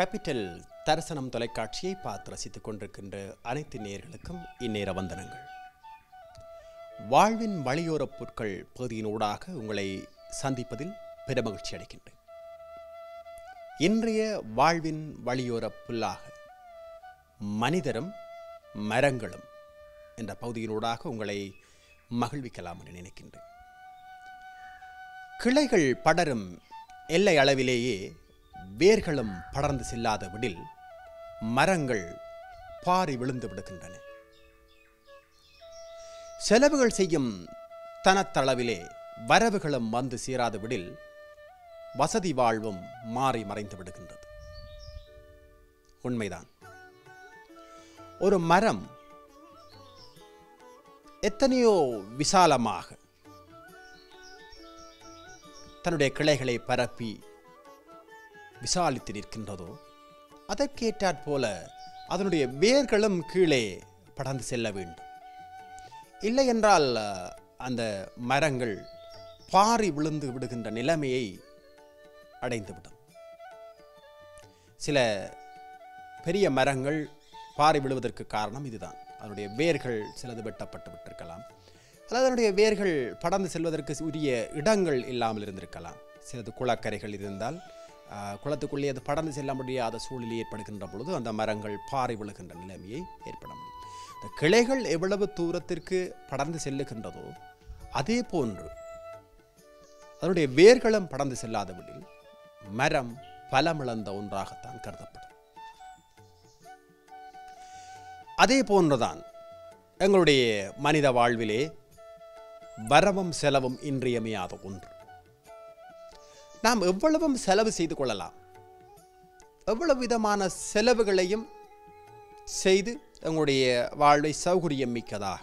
capital தரிசனம் தொலைக்காட்சியை பார்த்து ரசித்துக் கொண்டிருக்கின்ற அனைத்து நேயர்களுக்கும் இந்நேர வந்தனங்கள் வாழ்வின் வழியோரப் பொருட்கள் பகுதியினூடாக உங்களை சந்திப்பதில் பெருமகிழ்ச்சி அடைகின்றேன் இன்றைய வாழ்வின் வழியோரப் புல்லாக மனிதரும் மரங்களும் என்ற பகுதியினூடாக உங்களை மகிழ்விக்கலாம் என்று நினைக்கின்றேன் கிளைகள் படரும் எல்லை அளவிலேயே வேர்களும் படர்ந்து செல்லாத விடில் மரங்கள் பாரி விழுந்து விடுகின்றன செலவுகள் செய்யும் தனத்தளவிலே வரவுகளும் வந்து சேராத விடில் வசதி வாழ்வும் மாறி மறைந்து விடுகின்றது உண்மைதான் ஒரு மரம் எத்தனையோ விசாலமாக தன்னுடைய கிளைகளை பரப்பி விசாலித்து நிற்கின்றதோ அதற்கேற்றாற் போல அதனுடைய வேர்களும் கீழே படர்ந்து செல்ல வேண்டும் இல்லை என்றால் அஹ், அந்த மரங்கள் பாரி விழுந்து விடுகின்ற நிலைமையை அடைந்துவிடும் சில பெரிய மரங்கள் பாரி விழுவதற்கு காரணம் இதுதான் அதனுடைய வேர்கள் சிலது வெட்டப்பட்டு விட்டிருக்கலாம் அல்லது அதனுடைய வேர்கள் படர்ந்து செல்வதற்கு உரிய இடங்கள் இல்லாமல் இருந்திருக்கலாம் சிலது குளக்கரைகள் இருந்தால் ஆஹ், குளத்துக்குள்ளே அது படர்ந்து செல்ல முடியாத சூழ்நிலை ஏற்படுகின்ற பொழுது அந்த மரங்கள் பாறை விழுகின்ற நிலைமையை ஏற்பட முடியும் இந்த கிளைகள் எவ்வளவு தூரத்திற்கு படர்ந்து செல்லுகின்றதோ அதே போன்று அதனுடைய வேர்களும் படர்ந்து செல்லாதபடியில் மரம் பலமிழந்த ஒன்றாகத்தான் கருதப்படும் அதே போன்றுதான் எங்களுடைய மனித வாழ்விலே வரவும் செலவும் இன்றியமையாத ஒன்று நாம் எவ்வளவும் செலவு செய்து கொள்ளலாம் எவ்வளவு விதமான செலவுகளையும் செய்து எங்களுடைய வாழ்வை சௌகரியம் மிக்கதாக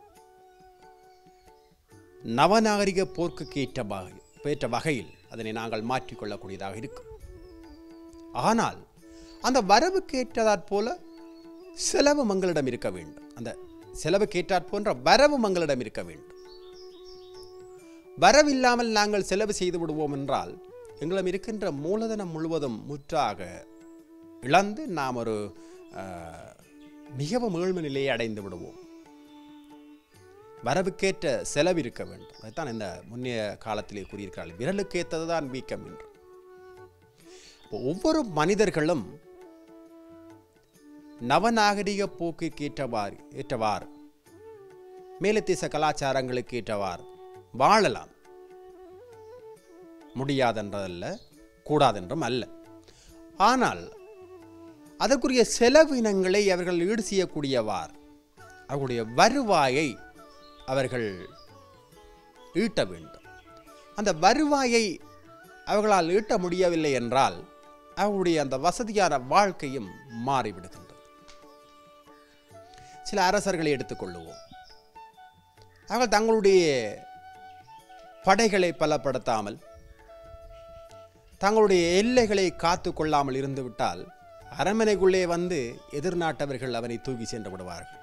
நவநாகரிக போர்க்குக்கு ஏற்ற வகை ஏற்ற வகையில் அதனை நாங்கள் மாற்றிக்கொள்ளக்கூடியதாக இருக்கும் ஆனால் அந்த வரவுக்கு ஏற்றதாற் போல செலவு மங்களிடம் இருக்க வேண்டும் அந்த செலவுக்கு ஏற்றாற் போன்ற வரவு மங்களிடம் இருக்க வேண்டும் வரவில்லாமல் நாங்கள் செலவு செய்து விடுவோம் என்றால் எங்களிடம் இருக்கின்ற மூலதனம் முழுவதும் முற்றாக இழந்து நாம் ஒரு ஆஹ், மிகவும் ஏழ்மை நிலையை அடைந்து விடுவோம் வரவுக்கேற்ற செலவு இருக்க வேண்டும் அதைத்தான் இந்த முன்னைய காலத்திலே கூறியிருக்கிறார்கள் விரலுக்கேற்றது தான் வீக்கம் என்று அப்போ ஒவ்வொரு மனிதர்களும் நவநாகரிக போக்கிற்கு ஏற்றவாறு ஏற்றவாறு மேலத்தேச கலாச்சாரங்களுக்கு ஏற்றவாறு வாழலாம் முடியாதென்றதல்ல கூடாதென்றும் அல்ல ஆனால் அதற்குரிய செலவினங்களை அவர்கள் ஈடு செய்யக்கூடியவார் அவர்களுடைய வருவாயை அவர்கள் ஈட்ட வேண்டும் அந்த வருவாயை அவர்களால் ஈட்ட முடியவில்லை என்றால் அவர்களுடைய அந்த வசதியான வாழ்க்கையும் மாறிவிடுகின்றது சில அரசர்களை எடுத்துக்கொள்ளுவோம் அவர்கள் தங்களுடைய படைகளை பலப்படுத்தாமல் தங்களுடைய எல்லைகளை காத்து கொள்ளாமல் இருந்துவிட்டால் அரண்மனைக்குள்ளே வந்து எதிர்நாட்டவர்கள் அவனை தூக்கி சென்று விடுவார்கள்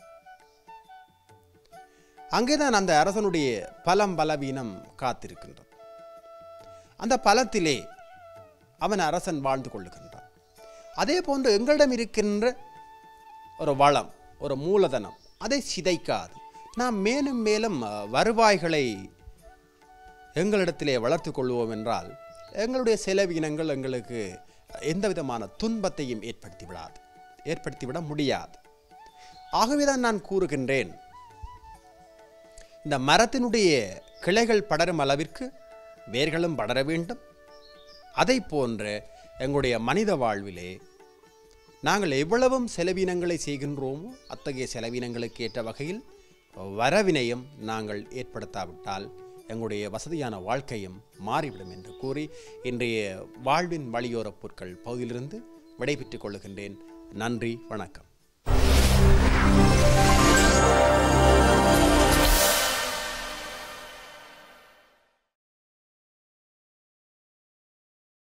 அங்கேதான் அந்த அரசனுடைய பலம் பலவீனம் காத்திருக்கின்றது அந்த பலத்திலே அவன் அரசன் வாழ்ந்து கொள்ளுகின்றான் அதே போன்று எங்களிடம் இருக்கின்ற ஒரு வளம் ஒரு மூலதனம் அதை சிதைக்காது நாம் மேலும் மேலும் அஹ், வருவாய்களை எங்களிடத்திலே வளர்த்து கொள்வோம் என்றால் எங்களுடைய செலவினங்கள் எங்களுக்கு எந்த விதமான துன்பத்தையும் ஏற்படுத்தி விடாது ஏற்படுத்திவிட முடியாது ஆகவேதான் நான் கூறுகின்றேன் இந்த மரத்தினுடைய கிளைகள் படரும் அளவிற்கு வேர்களும் படர வேண்டும் அதை போன்ற எங்களுடைய மனித வாழ்விலே நாங்கள் எவ்வளவும் செலவினங்களை செய்கின்றோமோ அத்தகைய செலவினங்களுக்கு ஏற்ற வகையில் வரவினையும் நாங்கள் ஏற்படுத்தாவிட்டால் எங்களுடைய வசதியான வாழ்க்கையும் மாறிவிடும் என்று கூறி இன்றைய வாழ்வின் வழியோரப் பொருட்கள் பகுதியிலிருந்து விடைபெற்றுக் கொள்ளுகின்றேன் நன்றி வணக்கம்